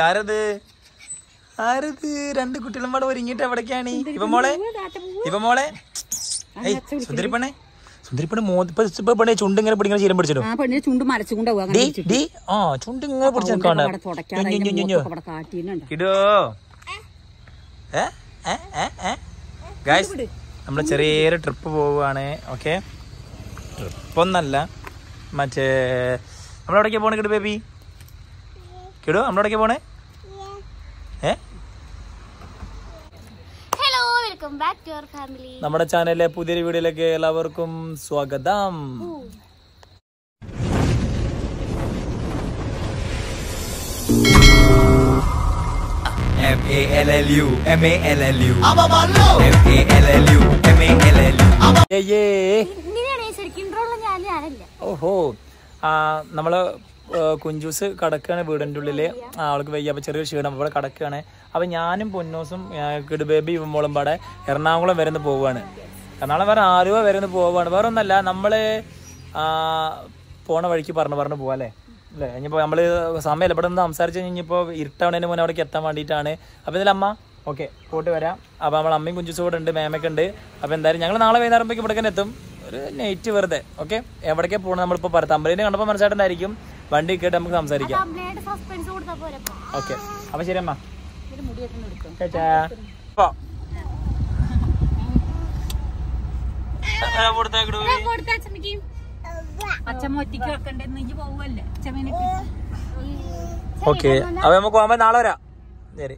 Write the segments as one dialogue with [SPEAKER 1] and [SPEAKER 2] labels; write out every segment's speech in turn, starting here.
[SPEAKER 1] ആരത് ആരത് രണ്ട് കുട്ടികളും പാടെ ഒരുങ്ങിട്ട് എവിടേക്കാണ് ഇവ മോളെ ഇവ മോളെ ഏയ് സുന്ദരിപ്പണേ സുന്ദരിപ്പണ മോദിപ്പ ഇപ്പൊ പണേ ചുണ്ട് ഇങ്ങനെ പിടിക്കുന്ന ചീരം പിടിച്ചിടും
[SPEAKER 2] ആ പെണ്ണിന് ചുണ്ട് മരച്ചുകൊണ്ടാവുക
[SPEAKER 1] ഡി ഡി ആ ചുണ്ട് ഇങ്ങനെ പിടിച്ച് നിൽക്കാണ്
[SPEAKER 2] അവിടെ തുടക്കാതെ അതിന്റെ മുഖത്തൊക്കെ അവിടെ കാട്ടിയിട്ടുണ്ട്
[SPEAKER 1] കിടോ ഏ ഏ ഏ ഏ ഗായ്സ് നമ്മൾ ചെറിയൊരു ട്രിപ്പ് പോവുകയാണ് ഓക്കെ ട്രിപ്പൊന്നല്ല മറ്റേ നമ്മളെവിടേക്കാ പോണേ കിടു ബേബി കിടു നമ്മളെവിടേക്കാ പോണേ ഏ
[SPEAKER 3] hello welcome back to our family
[SPEAKER 1] നമ്മുടെ ചാനലിലെ പുതിയൊരു വീഡിയോയിലേക്ക് എല്ലാവർക്കും സ്വാഗതം
[SPEAKER 4] M A L L U M A L L U M A L L U M A L L U
[SPEAKER 1] ഏയ്
[SPEAKER 3] ഇങ്ങനെയാണ് ഈ ശരിക്കും intro ഉള്ള ഞാൻ ഞാനല്ല
[SPEAKER 1] ഓഹോ ആ നമ്മള് ഏ, കുഞ്ചൂസ് കടക്കാണ് വീടിൻ്റെ ഉള്ളില് ആ, അവൾക്ക് വയ്യ അപ്പൊ ചെറിയൊരു ക്ഷീണം അവിടെ കടക്കാണ് അപ്പൊ ഞാനും പൊന്നൂസും കിടുബേബി ഇവമ്പോളും പാടെ എറണാകുളം വരെ ഒന്ന് പോവാണ് എറണാകുളം വേറെ ആലുവ വരെ ഒന്ന് പോവാണ് വേറെ ഒന്നല്ല നമ്മള് ആ, പോണ വഴിക്ക് പറഞ്ഞു പറഞ്ഞു പോവാ അല്ലേ അല്ലേ ഇനിയിപ്പോ നമ്മള് സമയം ഇവിടെ നിന്ന് സംസാരിച്ച് കഴിഞ്ഞിപ്പോ ഇരുട്ടാവണതിന് മുന്നേ അവിടേക്ക് എത്താൻ വേണ്ടിയിട്ടാണ് അപ്പൊ ഇതിൽ അമ്മ ഓക്കെ പോയിട്ട് വരാം അപ്പൊ നമ്മൾ അമ്മയും കുഞ്ചൂസും കൂടെ ഉണ്ട് മേമൊക്കെ ഉണ്ട് അപ്പൊ എന്തായാലും ഞങ്ങൾ നാളെ വൈകുന്നേരം ഇവിടെ തന്നെ എത്തും ഒരു നൈറ്റ് വെറുതെ ഓക്കെ എവിടേക്കാ പോകണം നമ്മളിപ്പോ പറയാം തമ്പലിനെ കണ്ടപ്പോൾ മനസ്സിലായിട്ടുണ്ടായിരിക്കും വണ്ടി കേട്ട് നമുക്ക് സംസാരിക്കാം
[SPEAKER 3] കംപ്ലൈന്റ് സസ്പെൻസ് കൊടുത്താ പോരപ്പോ
[SPEAKER 1] ഓക്കെ അപ്പൊ ശരി അമ്മ
[SPEAKER 2] ഒരു മുടിയൊക്കെ എടുക്കും
[SPEAKER 1] ചേച്ചാ. പോ. ആ, കൊടുത്തേക്കിടൂ.
[SPEAKER 2] അച്ഛമ്മ ഒറ്റയ്ക്ക് വെക്കണ്ടേ നെഞ്ച് പോവല്ലേ അച്ഛമ്മേനൊക്കെ
[SPEAKER 1] ഓക്കെ അപ്പൊ നമുക്ക് പോകുമ്പോ നാളെ വരാം ശരി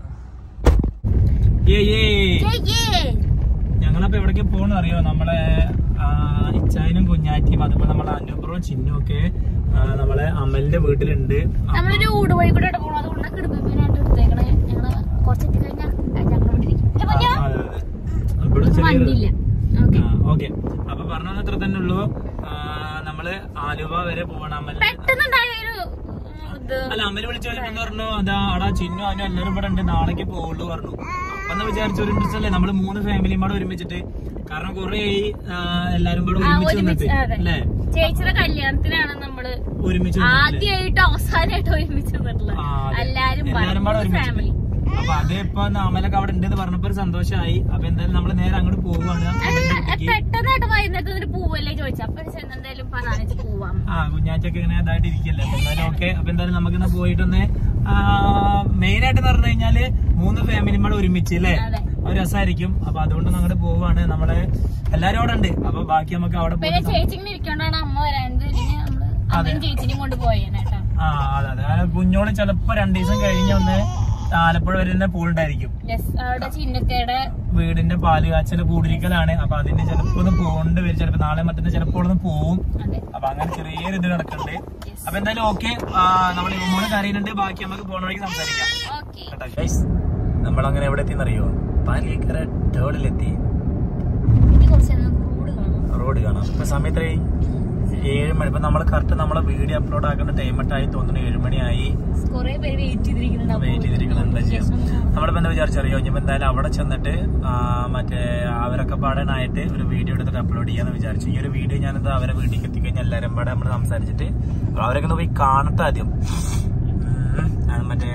[SPEAKER 1] ഞങ്ങളപ്പോ എവിടേക്ക് പോകണ അറിയോ നമ്മളെ ആ, ഇച്ചായനും കുഞ്ഞാറ്റിയും അതുപോലെ നമ്മളെ അനുപ്രവും ചിന്നും ഒക്കെ ആ, നമ്മളെ അമലിന്റെ വീട്ടിലുണ്ട്
[SPEAKER 3] നമ്മളൊരു ഊട് വഴി കൂടെ പോകണം അതുകൊണ്ട് കിടപ്പിനായിട്ട് എടുത്തേക്കണേ ഞങ്ങള് കുറച്ച് എത്തിക്കഴിഞ്ഞാൽ ഞങ്ങൾ ഇവിടെ ഇരിക്കും ഇല്ല,
[SPEAKER 1] ആ,
[SPEAKER 3] കുഞ്ഞാ?
[SPEAKER 1] അതെ, അതെ. ഇവിടെ
[SPEAKER 3] വണ്ടിയില്ല
[SPEAKER 1] ചെറിയൊരു
[SPEAKER 3] ഓക്കെ
[SPEAKER 1] ഓക്കെ അപ്പൊ പറഞ്ഞത് അത്ര തന്നെ ഉള്ളൂ ആ, നമ്മള് ആലുവ വരെ പോകണം അമൽ
[SPEAKER 3] പെട്ടെന്നുണ്ടായ ഒരു ഉം, ഇത്
[SPEAKER 1] അല്ല അമല് വിളിച്ചു എന്ന് പറഞ്ഞു അതാ അടാ ചിന്നു അനു എല്ലാവരും ഇവിടെ ഉണ്ട് നാളേക്ക് പോകുള്ളൂ പറഞ്ഞു അപ്പൊ എന്ന് വിചാരിച്ച ഒരു ഇൻട്രസ്റ്റ് അല്ലേ നമ്മള് മൂന്ന് ഫാമിലിയും കൂടെ ഒരുമിച്ചിട്ട് കാരണം കുറെ എല്ലാരും കൂടെ
[SPEAKER 3] ആ,
[SPEAKER 1] ഒരുമിച്ച്
[SPEAKER 3] ഒരുമിച്ച്
[SPEAKER 1] നിന്നിട്ട്
[SPEAKER 3] അതെ
[SPEAKER 1] അല്ലേ
[SPEAKER 3] ചേച്ചിയുടെ കല്യാണത്തിനാണ് നമ്മള്
[SPEAKER 1] ഒരുമിച്ച് നിന്നിട്ടില്ലേ?
[SPEAKER 3] ആദ്യമായിട്ട് അവസാനമായിട്ട് ഒരുമിച്ച് നിന്നിട്ടുള്ളത്
[SPEAKER 1] ആ, അതെ.
[SPEAKER 3] എല്ലാരും
[SPEAKER 1] എല്ലാരും കൂടെ ഒരുമിച്ച്
[SPEAKER 3] ഫാമിലി
[SPEAKER 1] അപ്പൊ അത് ഇപ്പൊ അമലൊക്കെ അവിടെ ഉണ്ടെന്ന് പറഞ്ഞപ്പോ ഒരു സന്തോഷമായി അപ്പൊ എന്തായാലും നമ്മള് നേരെ അങ്ങോട്ട് പോവുകയാണ് അമലിന്റെ വീട്ടിലേക്ക്.
[SPEAKER 3] പെട്ടെന്നായിട്ട് വൈകുന്നേരത്ത് ഒരു പൂവല്ലേ ചോദിച്ചു അപ്പൊ ചെന്ന് എന്തായാലും പറയാനിച്ച് പോവാം
[SPEAKER 1] ആ കുഞ്ഞാറ്റൊക്കെ ഇങ്ങനെ ഇതായിട്ട് ഇരിക്കല്ലേ അപ്പൊ എന്തായാലും ഓക്കെ അപ്പൊ എന്തായാലും നമുക്കിന്ന് പോയിട്ടൊന്ന് മെയിൻ ആയിട്ട് പറഞ്ഞു കഴിഞ്ഞാല് മൂന്ന് ഫാമിലി കൂടെ ഒരുമിച്ച് അല്ലേ
[SPEAKER 3] അതെ.
[SPEAKER 1] ഒരു രസമായിരിക്കും അപ്പൊ അതുകൊണ്ട് അങ്ങോട്ട് പോവാണ് നമ്മള് എല്ലാരും അവിടെ ഉണ്ട് അപ്പൊ ബാക്കി നമുക്ക് അവിടെ
[SPEAKER 3] പിന്നെ
[SPEAKER 1] പോയിട്ട്
[SPEAKER 3] ചേച്ചി ഇങ്ങനെ ഇരിക്കൊണ്ടാണ് അമ്മ വരാനത് ഇല്ലെങ്കിൽ നമ്മള് അമ്മയും ചേച്ചിനെയും കൊണ്ട് പോയേനേട്ടാ
[SPEAKER 1] ആ അതെ അതെ ആ കുഞ്ഞോള് ചിലപ്പോ രണ്ടു ദിവസം കഴിഞ്ഞ ഒന്ന് ആലപ്പുഴ വരെ തന്നെ പോയിട്ടുണ്ടായിരിക്കും
[SPEAKER 3] യെസ് അവിടെ ചിന്നക്കയുടെ
[SPEAKER 1] വീടിന്റെ പാല് കാച്ചല് കൂടിരിക്കലാണ് അപ്പൊ അതിന് ചിലപ്പോ ഒന്ന് പോകേണ്ടി വരും ചിലപ്പോ നാളെ മറ്റന്നാ ചിലപ്പോ ഒന്ന് പോവും
[SPEAKER 3] അതെ
[SPEAKER 1] അപ്പൊ അങ്ങനെ ചെറിയൊരു ഇത് നടക്കുന്നുണ്ട് അപ്പൊ എന്തായാലും ഓക്കെ നമ്മൾ ഇവമോള് കരയുന്നുണ്ട് ബാക്കി നമുക്ക് പോണ വഴിക്ക് സംസാരിക്കാം
[SPEAKER 3] ഓക്കെ
[SPEAKER 1] നമ്മളങ്ങനെ എവിടെ എത്തിയെന്നറിയോ പാലിയേക്കര ടേളിലെത്തി
[SPEAKER 3] ഇനി കുറച്ച് നേരം റോഡ് കാണാം
[SPEAKER 1] റോഡ് കാണാം ഇപ്പൊ സമയം എത്രയായി ഏഴ് മണി ഇപ്പൊ നമ്മൾ കറക്റ്റ് നമ്മളെ വീഡിയോ അപ്ലോഡ് ആക്കുന്ന ടൈം ആയി തോന്നുന്നു ഏഴ് മണിയായി
[SPEAKER 3] കൊറേ പേര് വെയിറ്റ് ചെയ്തിരിക്കുന്നുണ്ടാവും
[SPEAKER 1] വെയിറ്റ് ചെയ്തിരിക്കുന്നുണ്ട് ചെയ്യാം നമ്മളിപ്പോ എന്താ വിചാരിച്ചറിയോ ഇനിയിപ്പോ എന്തായാലും അവിടെ ചെന്നിട്ട് ആ, മറ്റേ അവരൊക്കെ പാടാനായിട്ട് ഒരു വീഡിയോ എടുത്തിട്ട് അപ്ലോഡ് ചെയ്യാന്ന് വിചാരിച്ചു ഈ ഒരു വീഡിയോ ഞാനിത് അവരെ വീട്ടിലേക്ക് എത്തിക്കഴിഞ്ഞാൽ എല്ലാവരും പാടെ നമ്മൾ സംസാരിച്ചിട്ട് അവരൊക്കെ ഒന്ന് പോയി കാണട്ടെ ആദ്യം ഉം, അത് മറ്റേ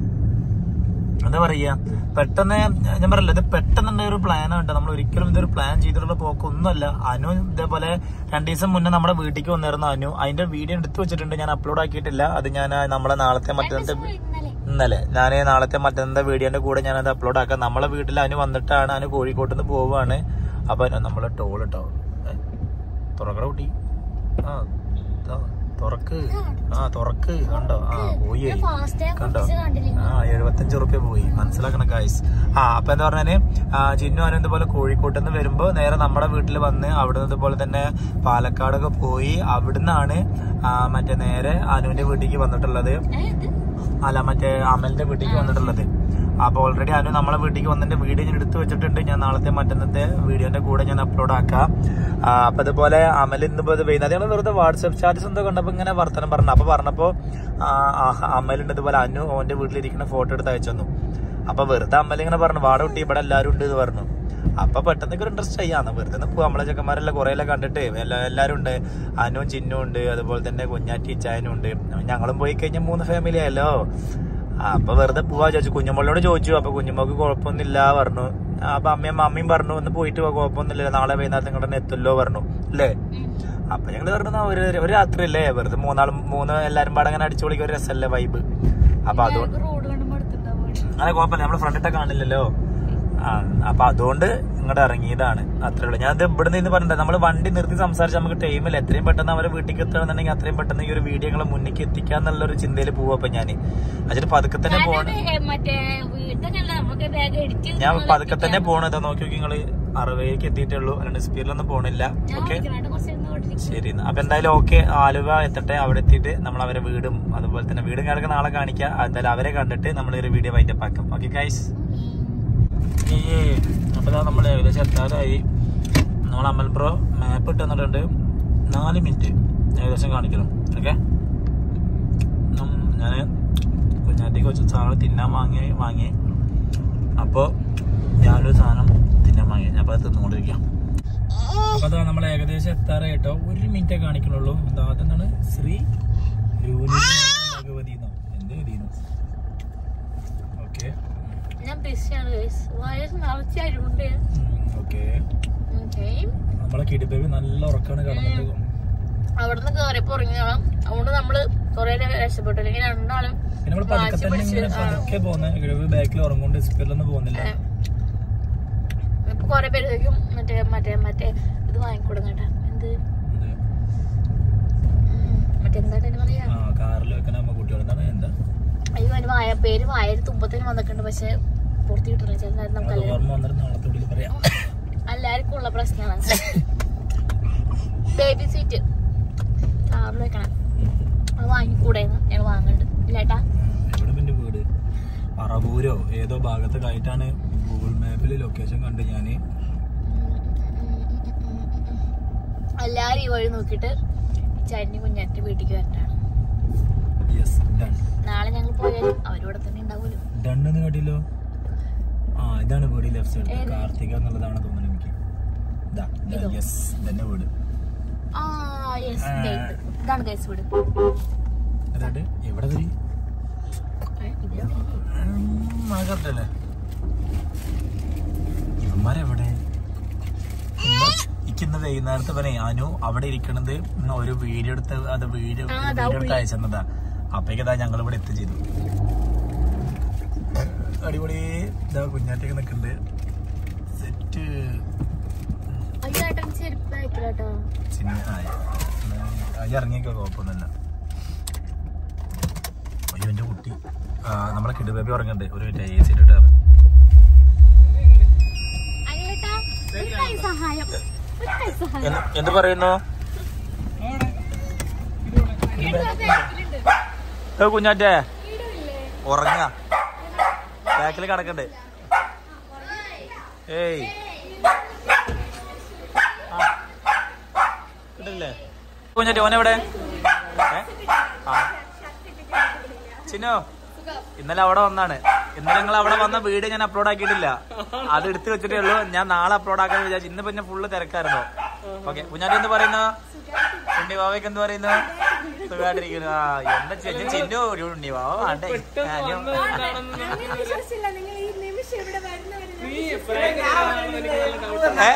[SPEAKER 1] എന്താ പറയാ പെട്ടെന്ന് ഞാൻ പറയല്ല ഇത് പെട്ടെന്ന് ഒരു പ്ലാൻ ഉണ്ട് നമ്മൾ ഒരിക്കലും ഇതൊരു പ്ലാൻ ചെയ്തിട്ടുള്ള പോക്കൊന്നുമല്ല അനു ഇതേപോലെ രണ്ടു ദിവസം മുന്നേ നമ്മുടെ വീട്ടിലേക്ക് വന്നിരുന്നു അനു അതിന്റെ വീഡിയോ എടുത്തു വെച്ചിട്ടുണ്ട് ഞാൻ അപ്ലോഡ് ആക്കിയിട്ടില്ല അത് ഞാൻ നമ്മളെ നാളത്തെ മറ്റന്നത്തെ
[SPEAKER 3] ഇന്നലെ
[SPEAKER 1] ഇന്നലെ ഞാൻ നാളത്തെ മറ്റന്നത്തെ വീഡിയോന്റെ കൂടെ ഞാനത് അപ്ലോഡ് ആക്കാം നമ്മളെ വീട്ടിൽ അനു വന്നിട്ടാണ് അനു കോഴിക്കോട്ട് നിന്ന് പോവാണ് അപ്പൊ നമ്മളെ ടോൾ ഇട്ടോ തുറക്കട കുട്ടി ആ ദാ, തുറക്ക് ആ തുറക്ക് കണ്ടോ ആ പോയി
[SPEAKER 3] ഫാസ്റ്റ്
[SPEAKER 1] കണ്ടോ
[SPEAKER 3] കണ്ടില്ല
[SPEAKER 1] ആ എഴുപത്തഞ്ച് റുപ്യ പോയി മനസ്സിലാക്കണം ഗായ്സ് ആ അപ്പൊ എന്താ പറഞ്ഞാല് ആ, ചിന്നു അനു ഇതുപോലെ കോഴിക്കോട്ട് നിന്ന് വരുമ്പോ നേരെ നമ്മുടെ വീട്ടിൽ വന്ന് അവിടുന്ന് ഇതുപോലെ തന്നെ പാലക്കാടൊക്കെ പോയി അവിടുന്നാണ് ആ, മറ്റേ നേരെ അനുവിന്റെ വീട്ടിലേക്ക് വന്നിട്ടുള്ളത് അല്ല മറ്റേ അമലിന്റെ വീട്ടിലേക്ക് വന്നിട്ടുള്ളത് അപ്പൊ ഓൾറെഡി അനു നമ്മളെ വീട്ടിലേക്ക് വന്നതിന്റെ വീഡിയോ ഞാൻ എടുത്തു വെച്ചിട്ടുണ്ട് ഞാൻ നാളത്തെ മറ്റന്നത്തെ വീഡിയോന്റെ കൂടെ ഞാൻ അപ്ലോഡ് ആക്കാം ആ, അപ്പൊ അതുപോലെ അമൽ ഇന്നിപ്പോ ഇത് വൈകുന്നേരം ഞങ്ങൾ വെറുതെ വാട്സപ്പ് സ്റ്റാറ്റസ് എന്തോ കണ്ടപ്പോ ഇങ്ങനെ വർത്തനം പറഞ്ഞു അപ്പൊ പറഞ്ഞപ്പോ ആ, ആ, അമലുണ്ട് ഇതുപോലെ അനു ഓന്റെ വീട്ടിലിരിക്കുന്ന ഫോട്ടോ എടുത്ത് അയച്ചു തന്നു അപ്പൊ വെറുതെ അമൽ ഇങ്ങനെ പറഞ്ഞു വാട കുട്ടി ഇവിടെ എല്ലാരും ഉണ്ട് എന്ന് പറഞ്ഞു അപ്പൊ പെട്ടെന്ന് ഒരു ഇൻട്രസ്റ്റ് ചെയ്യാന്ന് വെറുതെ ഒന്ന് പോവാം നമ്മളെ ചെക്കന്മാരെല്ലാം കുറെ എല്ലാം കണ്ടിട്ട് എല്ലാ- എല്ലാരും ഉണ്ട് അനുവും ചിന്നും ഉണ്ട് അതുപോലെ തന്നെ കുഞ്ഞാറ്റി ചായനും ഉണ്ട് ഞങ്ങളും പോയി കഴിഞ്ഞാൽ മൂന്ന് ഫാമിലി ആയല്ലോ ആ, അപ്പൊ വെറുതെ പോവാ ചോദിച്ചു കുഞ്ഞുമോളോട് ചോദിച്ചു അപ്പൊ കുഞ്ഞുമോക്ക് കുഴപ്പമൊന്നുമില്ല പറഞ്ഞു ആ, അപ്പൊ അമ്മയും അമ്മയും പറഞ്ഞു ഒന്ന് പോയിട്ട് പോവാ കുഴപ്പമൊന്നുമില്ല നാളെ വൈകുന്നേരം നിങ്ങളുടെ തന്നെ എത്തുമല്ലോ പറഞ്ഞു അല്ലേ അപ്പൊ ഞങ്ങള് പറഞ്ഞു "എന്നാ ഒരു ഒരു രാത്രി അല്ലേ വെറുതെ മൂന്നാളും മൂന്ന് എല്ലാരും പാടെ അങ്ങനെ അടിച്ചു പൊളിക്കാൻ ഒരു രസമല്ലേ വൈബ് അപ്പൊ അതുകൊണ്ട്
[SPEAKER 3] റോഡ് കണ്ടുമ്പോ എടുത്തിട്ടുണ്ടാവും
[SPEAKER 1] അങ്ങനെ കുഴപ്പമില്ല നമ്മള് ഫ്രണ്ടിട്ട് കാണില്ലല്ലോ ആ അപ്പൊ അതുകൊണ്ട് ഇങ്ങോട്ട് ഇറങ്ങിയതാണ് അത്രേ ഉള്ളൂ ഞാൻ ഇത് ഇവിടെ നിന്ന് പറഞ്ഞത് നമ്മൾ വണ്ടി നിർത്തി സംസാരിച്ച് നമുക്ക് ടൈമില്ല എത്രയും പെട്ടെന്ന് അവരെ വീട്ടിലേക്ക് എത്തണമെന്നുണ്ടെങ്കിൽ അത്രയും പെട്ടെന്ന് ഈ ഒരു വീഡിയോകളെ മുന്നിലേക്ക് എത്തിക്കാന്നുള്ള ഒരു ചിന്തയിൽ പോവാ അപ്പൊ ഞാൻ അതിന് പതുക്കെ തന്നെ പോകണം
[SPEAKER 3] ഞാനത് മറ്റേ വീട്ടിലല്ല നമുക്ക് ബാഗ് എഡിറ്റ്
[SPEAKER 1] ഞാൻ പതുക്കെ തന്നെ പോണത് നോക്കി നോക്കി നിങ്ങള് അറുപതിലേക്ക് എത്തിയിട്ടുള്ളൂ അല്ലാണ്ട് സ്പീഡിലൊന്നും പോണില്ല
[SPEAKER 3] ഞാൻ
[SPEAKER 1] ഓക്കെ
[SPEAKER 3] വിളിക്കണായിട്ട് കുറച്ച് ഇരുന്ന് ഓടിച്ചിരിക്കും.
[SPEAKER 1] ശരി എന്നാ. അപ്പൊ എന്തായാലും ഓക്കെ ആലുവ എത്തട്ടെ അവിടെ എത്തിയിട്ട് നമ്മൾ അവരെ വീടും അതുപോലെ തന്നെ വീടും കാര്യമൊക്കെ നാളെ കാണിക്കാം എന്തായാലും അവരെ കണ്ടിട്ട് നമ്മൾ ഒരു വീഡിയോ വൈൻഡപ്പ് ആക്കും ഓക്കെ ഗൈസ് അപ്പൊ നമ്മൾ ഏകദേശം എത്താറായി നമ്മൾ അമൽ ബ്രോ മാപ്പ് ഇട്ട് തന്നിട്ടുണ്ട് നാല് മിനിറ്റ് ഏകദേശം കാണിക്കണം ഓക്കെ ഞാൻ കുഞ്ഞാറ്റേക്ക് വെച്ച സാധനം തിന്നാൻ വാങ്ങി വാങ്ങി അപ്പോൾ ഞാനൊരു സാധനം തിന്നാൻ വാങ്ങി ഞാൻ അപ്പോൾ അത് തിന്നുകൊണ്ടിരിക്കാം അപ്പൊ അതാ നമ്മൾ ഏകദേശം എത്താറായിട്ടോ ഒരു മിനിറ്റേ കാണിക്കണുള്ളൂ അത് ആദ്യം എന്താണ് ശ്രീ ഭഗവതി എന്ത് ഗതിന്നോ ഓക്കെ
[SPEAKER 3] ഞാൻ ബിസിയാണ് ഗൈസ് വയസ്സ് നിറച്ചായിട്ടുണ്ട്
[SPEAKER 1] ഓക്കെ
[SPEAKER 3] ഓക്കെ
[SPEAKER 1] നമ്മളെ കിടിബേബി നല്ല ഉറക്കാണ് കിടന്നിട്ട്
[SPEAKER 3] അവിടുന്ന് കയറിയപ്പോ ഉറങ്ങിയോളാം അതുകൊണ്ട് നമ്മള് കൊറേ രക്ഷപ്പെട്ടു അല്ലെങ്കിൽ രണ്ടാളും
[SPEAKER 1] പിന്നെ നമ്മൾ പതുക്കെ
[SPEAKER 3] വാശി
[SPEAKER 1] തന്നെ
[SPEAKER 3] പിടിച്ച്
[SPEAKER 1] ഇങ്ങനെ
[SPEAKER 3] ആ.
[SPEAKER 1] പതുക്കെ പോകുന്നത് കിടിബേബി ബാക്കിൽ ഉറങ്ങുകൊണ്ട് സ്പീഡിലൊന്നും പോകുന്നില്ല
[SPEAKER 3] ഏ, ഇപ്പൊ കൊറേ പേരേക്കും മറ്റേ മറ്റേ മറ്റേ ഇത് വാങ്ങിക്കൊടുങ്ങ കേട്ടാ എന്ത്
[SPEAKER 1] എന്ത്?
[SPEAKER 3] ഉം, മറ്റേ എന്താ പറയാ
[SPEAKER 1] ആ കാറിൽ വെക്കണ അമ്മ കുട്ടികൾ എന്താണ് എന്താ
[SPEAKER 3] അയ്യോ അതിന് വായ പേര് വായയിൽ തുമ്പത്തിന് വന്നിട്ടുണ്ട് പക്ഷെ പുറത്ത് കിട്ടുന്നില്ല ചേട്ടാ
[SPEAKER 1] അത്
[SPEAKER 3] നമുക്ക്
[SPEAKER 1] ഓർമ്മ വന്നിട്ട് നാളത്തെ വിളിയിൽ പറയാം
[SPEAKER 3] എല്ലാവർക്കും ഉള്ള പ്രശ്നമാണ് ബേബി സ്വീറ്റ് കാറിൽ വെക്കണം അത് വാങ്ങിക്കൂടെ ഞങ്ങൾ വാങ്ങുന്നുണ്ട് ഇല്ലേട്ടാ
[SPEAKER 1] എവിടെ പിന്നെ വീട് പറവൂരോ ഏതോ ഭാഗത്തൊക്കെ ആയിട്ടാണ് ഗൂഗിൾ മാപ്പിൽ ലൊക്കേഷൻ കണ്ട് ഞാന്
[SPEAKER 3] എല്ലാരും ഈ വഴി നോക്കിയിട്ട് ചരിഞ്ഞ് കുഞ്ഞാറ്റി വീട്ടിലേക്ക് വരട്ടാണ്
[SPEAKER 1] യെസ് ഡൺ
[SPEAKER 3] നാളെ ഞങ്ങൾ പോയാലും അവരിവിടെ തന്നെ ഉണ്ടാവുമല്ലോ
[SPEAKER 1] ഡൺ എന്ന് കേട്ടില്ലോ ആ ഇതാണ് വീട് ലെഫ്റ്റ് സൈഡ്
[SPEAKER 3] ഏത്?
[SPEAKER 1] കാർത്തിക എന്നുള്ളതാണ് തോന്നുന്നത് എനിക്ക്
[SPEAKER 3] ഇതോ?
[SPEAKER 1] യെസ് ഇതന്നെ വീട്
[SPEAKER 3] ആ യെസ്
[SPEAKER 1] ആ.
[SPEAKER 3] ഇതാണ് കേസ് വീട്
[SPEAKER 1] അതായത് എവിടെ വരി
[SPEAKER 3] ഏ, ഇതിലാണ്.
[SPEAKER 1] കറക്റ്റല്ലേ ഇവന്മാരെവിടെ ഇന്ന് വൈകുന്നേരത്തെ പനെ അനു അവിടെ ഇരിക്കണത് ഇന്ന് ഒരു വീഡിയോ എടുത്ത് അത് വീഡിയോ
[SPEAKER 3] ആ, അതാ
[SPEAKER 1] വീഡിയോ എടുത്ത്
[SPEAKER 3] ഉള്ളി.
[SPEAKER 1] അയച്ചെന്നതാ അപ്പേക്കതാ ഞങ്ങൾ ഇവിടെ എത്തിച്ചേരും അടിപൊളി ഇതാ കുഞ്ഞാറ്റൊക്കെ നിൽക്കുന്നുണ്ട് സെറ്റ്
[SPEAKER 3] അയ്യോ ഏട്ടൻ ചെരുപ്പ് അയക്കില്ല കേട്ടോ
[SPEAKER 1] സിനിമ അയ്യ ഇറങ്ങിയൊക്കെ കുഴപ്പമൊന്നുമില്ല അയ്യോ എൻ്റെ കുട്ടി ആ, നമ്മളെ കിടുബേബി ഉറങ്ങുന്നുണ്ട് ഒരു മിനിറ്റ് എ സി ഇട്ടിട്ട്
[SPEAKER 3] അയ്യേട്ടാ ഒരു കൈ സഹായം ഒരു കൈ സഹായം
[SPEAKER 1] എന്ത് പറയുന്നു ഏ, കുഞ്ഞാറ്റേ ഉറങ്ങ ബാക്കിൽ കിടക്കണ്ട് ഏയ് ആ. കിട്ടില്ലേ കുഞ്ഞാറ്റേ ഓനെവിടെ ഏ? ആ ചിന്നോ ഇന്നലെ അവിടെ വന്നാണ് ഇന്നലെ നിങ്ങൾ അവിടെ വന്ന വീഡിയോ ഞാൻ അപ്ലോഡ് ആക്കിയിട്ടില്ല അത് എടുത്തു വെച്ചിട്ടേ ഉള്ളൂ ഞാൻ നാളെ അപ്ലോഡ് ആക്കാൻ വിചാരിച്ചു ഇന്ന് പിന്നെ ഫുള്ള് തിരക്കായിരുന്നു ഓക്കെ കുഞ്ഞാറ്റി എന്ത് പറയുന്നു ഉണ്ണി ബാവയ്ക്ക് എന്ത് പറയുന്നു സുഖമായിട്ടിരിക്കുന്നു ആ എന്താ ചെല്ലു ചിന്നു ഒരു ഉണ്ണി ബാവ വേണ്ടേ ഞാനും ഏ?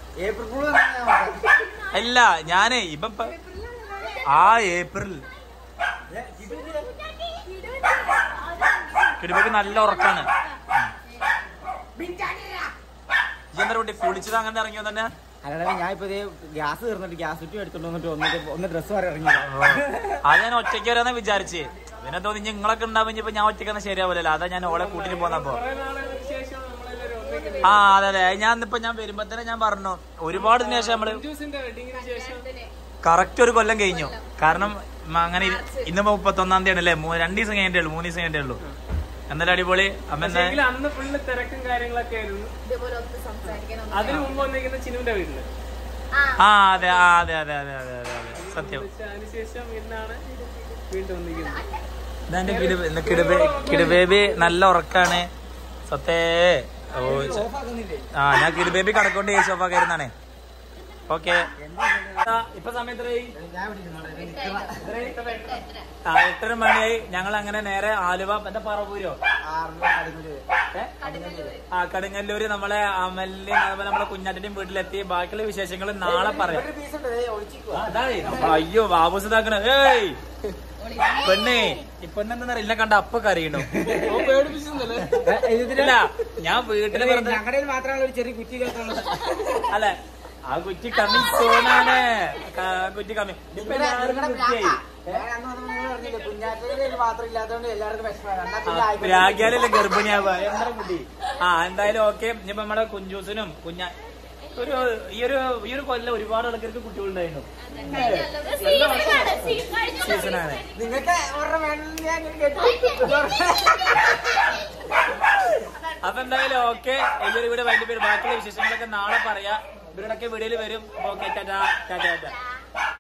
[SPEAKER 1] അല്ല ഞാനേ ഇപ്പൊ ഇപ്പൊ- ആ ഏപ്രിൽ കിടുമ്പക്ക് നല്ല ഉറക്കാണ് എന്താ കുട്ടി കുളിച്ചത് അങ്ങനെ ഇറങ്ങിയോ തന്നെ
[SPEAKER 5] അല്ലാതെ ഞാൻ ഇപ്പൊ ഗ്യാസ് തീർന്നിട്ട് ഗ്യാസ് ചുറ്റും എടുത്തോണ്ട് വന്നിട്ട് ഒന്നിട്ട് ഒന്ന് ഡ്രസ്സ് വരെ ഇറങ്ങി
[SPEAKER 1] അത് ഞാൻ ഒറ്റയ്ക്ക് വരാന്ന് വിചാരിച്ച് പിന്നെ തോന്നി ഇനി നിങ്ങളൊക്കെ ഉണ്ടാവും ഇപ്പൊ ഞാൻ ഒറ്റയ്ക്ക് ശരിയാവില്ലല്ലോ അതാ ഞാൻ ഓളെ കൂട്ടിട്ട് പോന്നപ്പോ ആ അതെ അതെ ഞാൻ ഇപ്പൊ ഞാൻ വരുമ്പോ തന്നെ ഞാൻ പറഞ്ഞു ഒരുപാട് ഇതിന് ശേഷം നമ്മള് കറക്റ്റ് ഒരു കൊല്ലം കഴിഞ്ഞു കാരണം മ അങ്ങനെ ഇ- ഇന്ന് മുപ്പത്തൊന്നാം തീയതി ആണല്ലേ മൂ- രണ്ട് ദിവസം കഴിഞ്ഞിട്ടേ ഉള്ളൂ മൂന്ന് ദിവസം കഴിഞ്ഞിട്ടേ ഉള്ളൂ എന്തായാലും അടിപൊളി അമ്മ എന്താ
[SPEAKER 6] അന്ന് ഫുള്ള് തിരക്കും കാര്യങ്ങളൊക്കെ ആയിരുന്നു അതിന് മുമ്പ് വന്നിരിക്കുന്ന ചിനുവിന്റെ വീട്ടില്
[SPEAKER 1] ആ അതെ ആ അതെ അതെ അതെ അതെ അതെ അതെ സത്യം
[SPEAKER 6] പക്ഷെ അതിനുശേഷം ഇന്നാണ് വീണ്ടും വന്നിരിക്കുന്നത്
[SPEAKER 1] ഇതാന്റെ കിടുബ ഇന്ന് കിടുബേ കിടുബേബി നല്ല ഉറക്കാണ് സത്തേ ഓ ച- ആ ഞാൻ കിടുബേബി കടക്കൊണ്ട് ഏ ഷോപ്പാക്കായിരുന്നാണേ ഓക്കെ ഇപ്പൊ സമയം എത്രയായി ആ എട്ടര മണിയായി ഞങ്ങൾ അങ്ങനെ നേരെ ആലുവ എന്താ പറവൂരോ ഏ? ആ കടുങ്ങല്ലൂര് നമ്മളെ അമലിന് അതുപോലെ നമ്മളെ കുഞ്ഞാറ്റിന്റെയും വീട്ടിലെത്തി ബാക്കിയുള്ള വിശേഷങ്ങൾ നാളെ പറയാം ആ, അതാണ് നമ്മൾ അയ്യോ ബാബുസതാക്കണ ഏയ് പെണ്ണേ ഈ പെണ്ണെന്താ ഇല്ല കണ്ട അപ്പൊ കരയണു ഇല്ല ഞാൻ വീട്ടില് വെറുതെ
[SPEAKER 5] ഞങ്ങളുടെ മാത്രമാണ് ഒരു ചെറിയ കുറ്റി കേൾക്കുള്ളത്
[SPEAKER 1] അല്ല ആ കുറ്റി കമ്മി സോണാണ് ക- കുറ്റി കമ്മി ഇപ്പൊ എല്ലാവർക്കും കുറ്റിയായി
[SPEAKER 5] കുഞ്ഞാറ്റൊരു പാത്രം ഇല്ലാത്തതുകൊണ്ട് എല്ലാവർക്കും വിഷമമാണ് എന്നാ പിന്നെ ആയിക്കോട്ടെ.
[SPEAKER 1] രാഗ്യാലല്ലേ ഗർഭിണിയാവുക എന്താ കുട്ടി ആ എന്തായാലും ഓക്കെ ഇനിയിപ്പോ നമ്മുടെ കുഞ്ചൂസിനും കുഞ്ഞ ഒരു ഈ ഒരു ഈ ഒരു കൊല്ലം ഒരുപാട് ആൾക്കാർക്ക് കുട്ടികളുണ്ടായിരുന്നു സീസണാണ്
[SPEAKER 5] നിങ്ങൾക്ക് ഒരെണ്ണം വേണമെന്ന് ഞാൻ ഇങ്ങനെ കേട്ടു
[SPEAKER 1] അപ്പൊ എന്തായാലും ഓക്കെ ഈ ഒരു വീട് വൈകിട്ട് പേര് ബാക്കിയുള്ള വിശേഷങ്ങളൊക്കെ നാളെ പറയാം ഇവരുടെയൊക്കെ വീഡിയോയിൽ വരും ഓക്കെ ടാറ്റാ ടാറ്റാ ടാറ്റാ